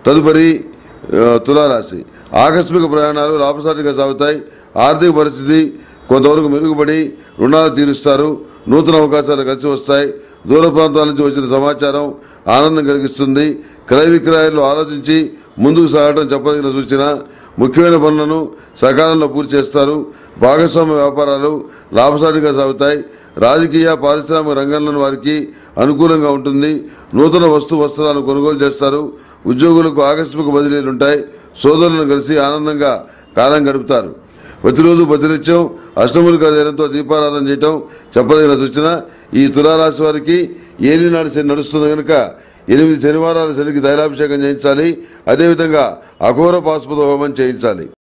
తదుపరి ఆ, తులారాశి ఆకస్మిక ప్రయాణాలు లాభసాటిగా సాగుతాయి ఆర్థిక పరిస్థితి కొంతవరకు మెరుగుపడి రుణాలు తీరుస్తారు నూతన అవకాశాలు కలిసి వస్తాయి దూర ప్రాంతాల నుంచి వచ్చిన సమాచారం ఆనందం కలిగిస్తుంది క్రయ విక్రయాలు ఆలోచించి ముందుకు సాగడం చెప్పదగిన సూచన ముఖ్యమైన పనులను సకాలంలో పూర్తి చేస్తారు భాగస్వామ్య వ్యాపారాలు లాభసాటిగా సాగుతాయి రాజకీయ పారిశ్రామిక రంగంలోని వారికి అనుకూలంగా ఉంటుంది నూతన వస్తు వస్త్రాలను కొనుగోలు చేస్తారు ఉద్యోగులకు ఆకస్మిక బదిలీలు ఉంటాయి సోదరులను కలిసి ఆనందంగా కాలం గడుపుతారు ప్రతిరోజు ప్రతినిత్యం అష్టములు కదేయంతో దీపారాధన చేయటం చెప్పదగిన సూచన ఈ తులారాశి వారికి ఏలినాడు శని నడుస్తుంది కనుక ఎనిమిది శనివారాల శనికి తైలాభిషేకం చేయించాలి అదేవిధంగా అఘోర పాశుపత హోమం చేయించాలి